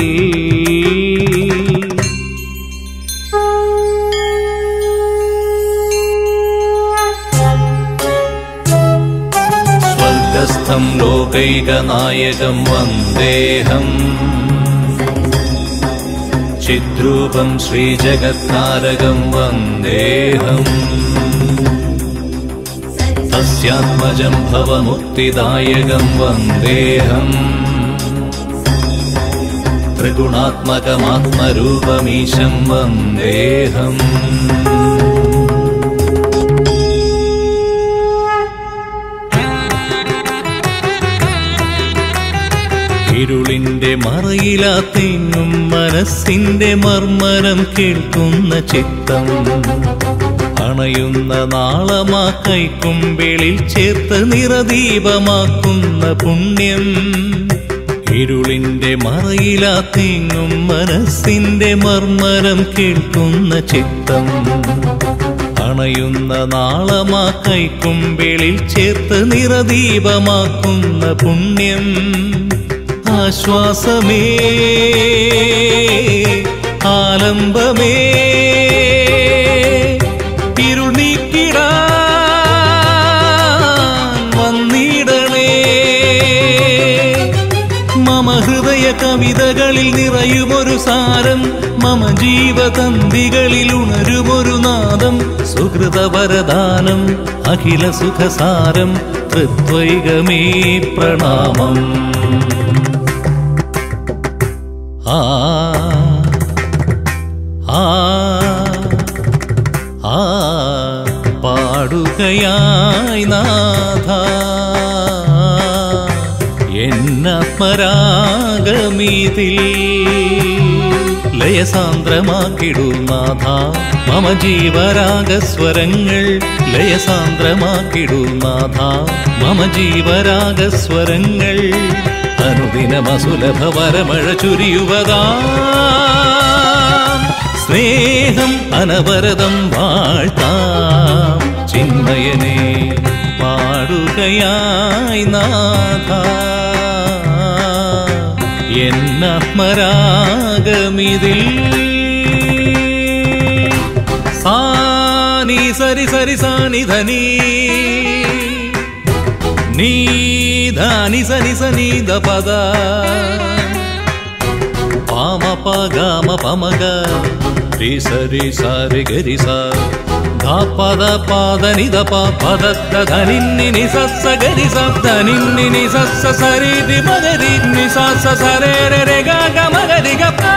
സ്വർഗസ്ഥം ലോകൈകനായകം വന്ദേഹം ചിദ്രൂപം ശ്രീജഗത്താരകം വന്ദേഹം തസ്യാത്മജം ഭവമുക്തിദായകം വന്ദേഹം ത്രിഗുണാത്മകമാത്മരൂപമീശം വന്ദേഹം ഇരുളിന്റെ മറയിലാത്തിങ്ങും മനസ്സിന്റെ മർമ്മരം കേൾക്കുന്ന ചിത്തം അണയുന്ന നാളമാ കൈക്കുമ്പിളിൽ ചേർത്ത് നിറദീപമാക്കുന്ന പുണ്യം ഇരുളിന്റെ മറയിലാത്തിങ്ങും മനസ്സിന്റെ മർമ്മരം കേൾക്കുന്ന ചിത്തം അണയുന്ന നാളമാ കൈക്കുമ്പിളിൽ ചേർത്ത് നിറദീപമാക്കുന്ന പുണ്യം ആശ്വാസമേ ആലംബമേ ഇരുൾ നീക്കിടാൻ വന്നിടണേ മമ ഹൃദയ കവിതകളിൽ നിറയുമൊരു സാരം മമ ജീവതന്തികളിൽ ഉണരുമൊരു നാദം സുഹൃതവരദാനം അഖില സുഖസാരം ത്രിദ്വൈകമേ പ്രണാമം ആ ആ ആ പാടുകയായി നാഥ എന്നാത്മരാഗമിതിൽ ലയസാന്ദ്രമാക്കിടു നാഥ മമ ജീവരാഗസ്വരങ്ങൾ ലയസാന്ദ്രമാക്കിടു നാഥ മമ ജീവരാഗസ്വരങ്ങൾ അനുദിനമസുലഭ വരമഴ ചുരിയുവതാ സ്നേഹം അനവരതം വാഴ്ത്താം ചിന്മയനെ പാടുകയായി നാഥ എന്നാത്മരാഗമിതിൽ സാനി സരി സരി സാനി ധനി നീ ധാനി സനി സനി ദ പദ പാമ പഗമ പമഗ രി സരി സരി ഗരി സ ധ പദ പാദ നിധ പ പദ ധ നിന്നി നി സസ്സ ഗരി സ ധ നിന്നി നി സസ്സ സരി രി മഗരി നി സസ്സ സരേ രെ രെ ഗ ഗ മഗരി ഗ പ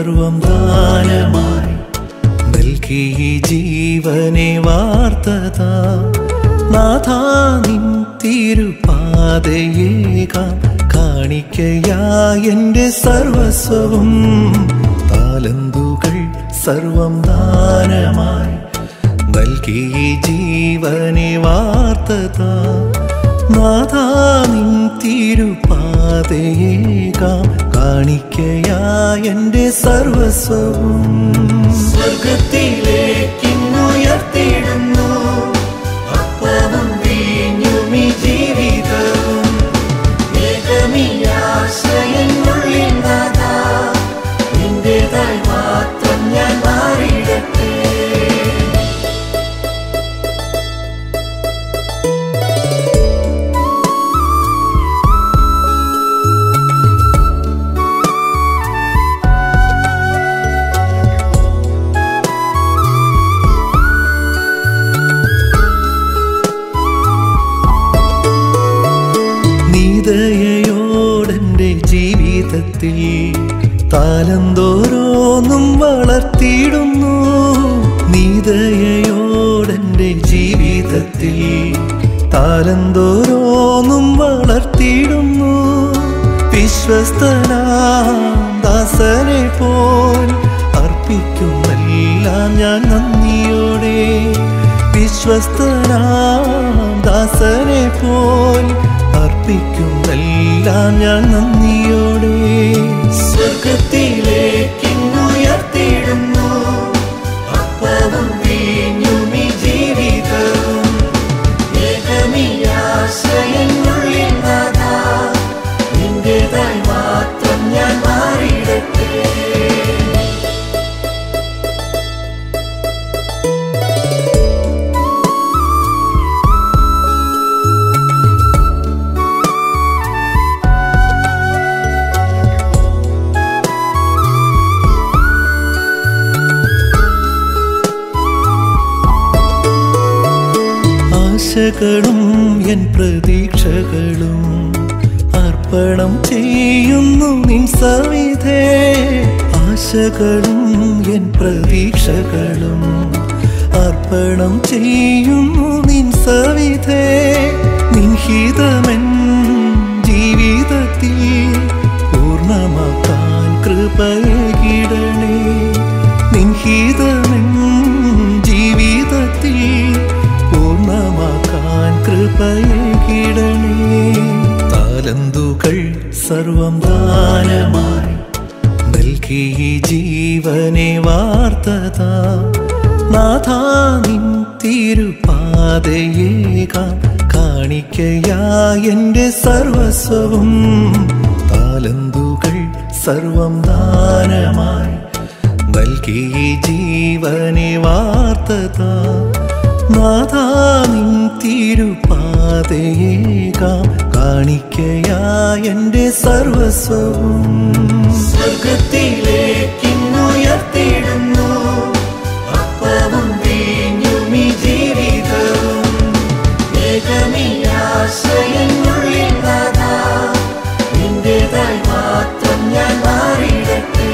സർവം ദാനമായി നൽകി ഈ ജീവനെ വാർത്തത നാഥാ നിൻ തിരുപാതയേകാം കാണിക്കയാ എൻ്റെ സർവസ്വവും താലന്തുകൾ സർവം ദാനമായി നൽകി ഈ ജീവനെ വാർത്തത നാഥാ നിൻ തിരുപാതയേകാം കാണിക്കയാ എൻ്റെ സർവസ്വവും സ്വർഗത്തിലേക്കിന്നുയർത്തിടുന്നു അപ്പവും വീഞ്ഞും ഈ ജീവിതവും ഏകമിയാശ്രയനുള്ളിൽ നാഥാ നിന്റേതായി മാത്രം ഞാൻ മാറിയിടട്ടെ നീതയോടെൻ്റെ ജീവിതത്തിൽ താലന്തോരോന്നും വളർത്തിയിടുന്നു നീതയോടെൻ്റെ ജീവിതത്തിൽ താലന്തോരോന്നും വളർത്തിയിടുന്നു വിശ്വസ്തനാം ദാസനെ പോൽ അർപ്പിക്കുമെല്ലാം ഞാൻ നന്ദിയോടെ വിശ്വസ്തനാം ദാസനെ പോൽ അർപ്പിക്കുമെല്ലാം ഞാൻ നന്ദിയോടെ സ്വർഗത്തിലേക്കിന്നുയർത്തിടുന്നു അപ്പവും വീഞ്ഞും ഈ ജീവിതവും ഏകമിയാശ്രയനുള്ളിൽ നാഥാ നിന്റേതായി മാത്രം ഞാൻ മാറിയിടട്ടെ ആശകളും എൻ പ്രതീക്ഷകളും അർപ്പണം ചെയ്യുന്നു നിൻ സവിധേ ആശകളും എൻ പ്രതീക്ഷകളും അർപ്പണം ചെയ്യുന്നു നിൻ സവിധേ നിൻഹിതമെൻ ജീവിതത്തിൽ പൂർണ്ണമാക്കാൻ കൃപയകിടണേ നിൻഹിതമെൻ ജീവിതത്തിൽ പൂർണ്ണമാക്കാൻ കൃപയകിടണേ താലന്തുകൾ സർവം ദാനമായി നൽകി ഈ ജീവനെ വാർത്തത നാഥാ നിൻ തിരുപാതയേകാം കാണിക്കയാ എൻ്റെ സർവസ്വവും താലന്തുകൾ സർവം ദാനമായി നൽകി ഈ ജീവനെ വാർത്തത നാഥാ നിൻ തിരുപാതയേകാം കാണിക്കയാ എൻ്റെ സർവസ്വവും സ്വർഗത്തിലേക്കിന്നുയർത്തിടുന്നു അപ്പവും വീഞ്ഞും ഈ ജീവിതവും ഏകമിയാശ്രയനുള്ളിൽ നാഥാ നിന്റേതായി മാത്രം ഞാൻ മാറിയിടട്ടെ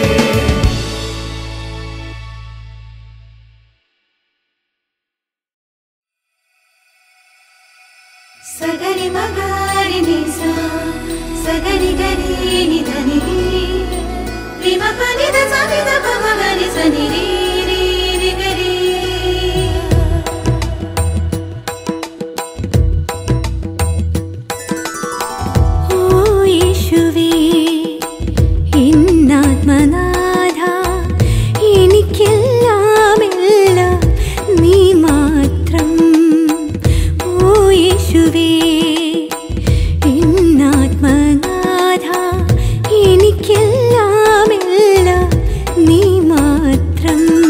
സഗരി മഗരി നിസ സഗരി ഗരി നിധനി വിമ പനിത സനിത ഭവ ഗരി സനി രി രി രി ഗരി ഓ യേശുവേ ഇന്നാത്മനാഥ എനിക്കെല്ലാം എല്ലാം നീ മാത്രം ഓ യേശുവേ ഇന്നാത്മനാഥ എനിക്കെല്ലാം എല്ലാം നീ മാത്രം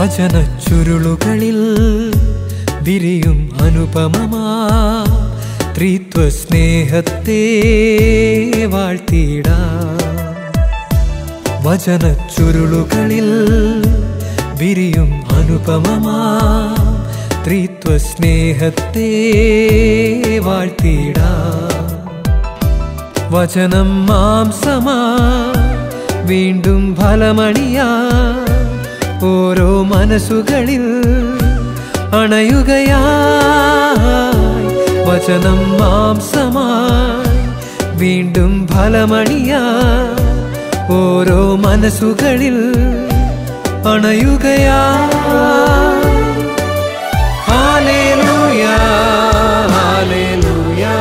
വചന ചുരുളുകളിൽ വിരിയും അനുപമമാ ത്രിത്വ സ്നേഹത്തെ വാഴ്ത്തിടാ വചന ചുരുളുകളിൽ വിരിയും അനുപമമാ ത്രിത്വ സ്നേഹത്തെ വാഴ്ത്തിടാ വചനം മാംസമാ വീണ്ടും ഫലമണിയാ ഓരോ മനസ്സുകളിൽ അണയുകയായി വചനം മാംസമായി വീണ്ടും ഫലമണിയാ ഓരോ മനസ്സുകളിൽ അണയുകയാ ഹാലേലൂയാ ഹാലേലൂയാ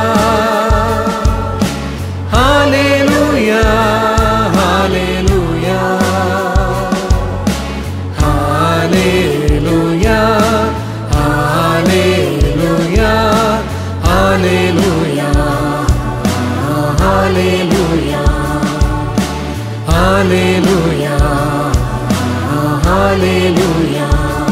ഹാലേലൂയാ ഹാലേലൂയാ ഹാലേലൂയാ ഹാലേലൂയാ ഹാലേലൂയാ ഹാലേലൂയാ ഹാലേലൂയാ ഹാലേലൂയാ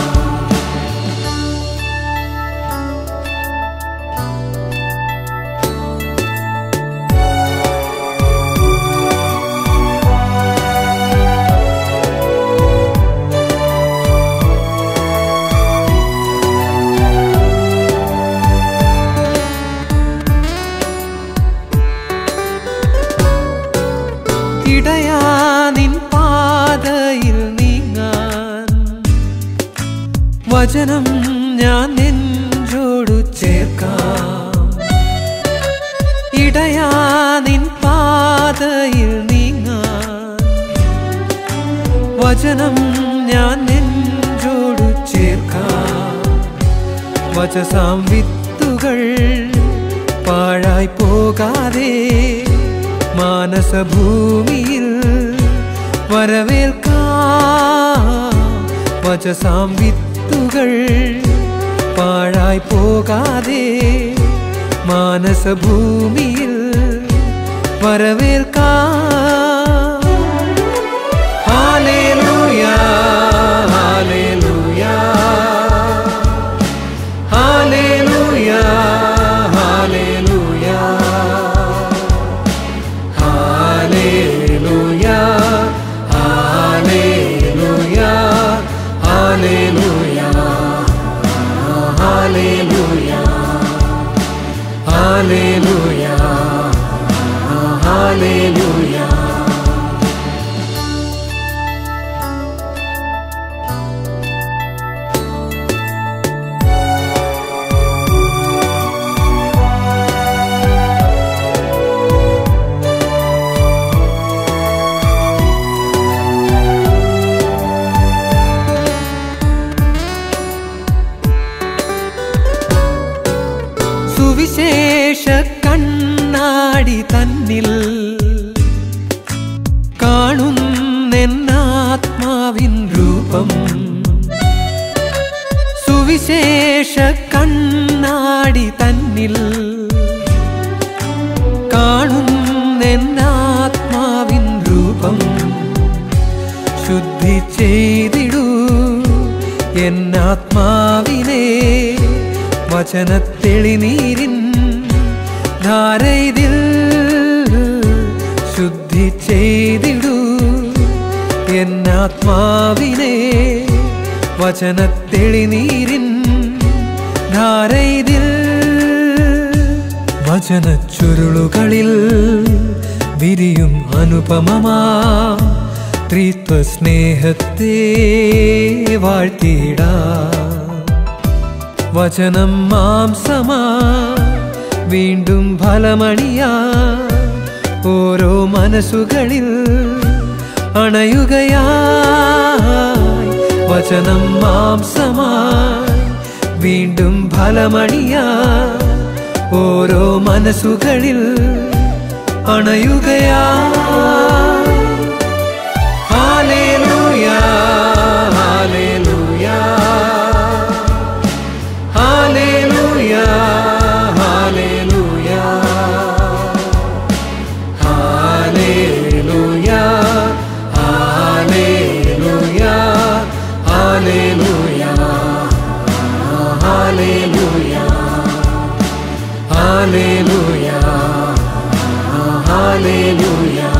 ഇടയാ നിൻ പാതയിൽ നീങ്ങാൻ വചനം ഞാൻ നെഞ്ചോടു ചേർക്കാം ഇടയാ നിൻ പാതയിൽ നീങ്ങാൻ വചനം ഞാൻ നെഞ്ചോടു ചേർക്കാം വചസാം വിത്തുകൾ പാഴായി പോകാതെ മാനസഭൂമിയിൽ വരവേൽക്കാം വചസാം വിത്തുകൾ പാഴായി പോകാതെ മാനസഭൂമിയിൽ വരവേൽക്കാം ഹാലേലൂയാ ഹാലേലൂയാ ഹാലേലൂയാ ഹാലേലൂയാ ഹാലേലൂയാ ഹാലേലൂയാ ഹാലേലൂയാ ഹാലേലൂയാ ഹാലേലൂയാ ഹാലേലൂയാ സുവിശേഷ കണ്ണാടി തന്നിൽ കാണുന്നെന്നാത്മാവിൻ രൂപം സുവിശേഷ കണ്ണാടി തന്നിൽ കാണുന്നെന്നാത്മാവിൻ രൂപം ശുദ്ധി ചെയ്തിടൂ എന്നാത്മാവിനെ വചനത്തെളിനീരിൻ ധാരയിതിൽ ശുദ്ധി ചെയ്തിടൂ എന്നാത്മാവിനെ വചനത്തെളിനീരിൻ ധാരയിതിൽ വചന ചുരുളുകളിൽ വിരിയും അനുപമമാ ത്രിത്വ സ്നേഹത്തെ വാഴ്ത്തിടാ വചനം മാംസമാ വീണ്ടും ഫലമണിയാ ഓരോ മനസ്സുകളിൽ അണയുകയായി വചനം മാംസമായി വീണ്ടും ഫലമണിയാ ഓരോ മനസ്സുകളിൽ അണയുകയാ ഹാലേലൂയാ ഹാലേലൂയാ ഹാലേലൂയാ ഹാലേലൂയാ ഹാലേലൂയാ ഹാലേലൂയാ ഹാലേലൂയാ ഹാലേലൂയ ഹാലേലൂയ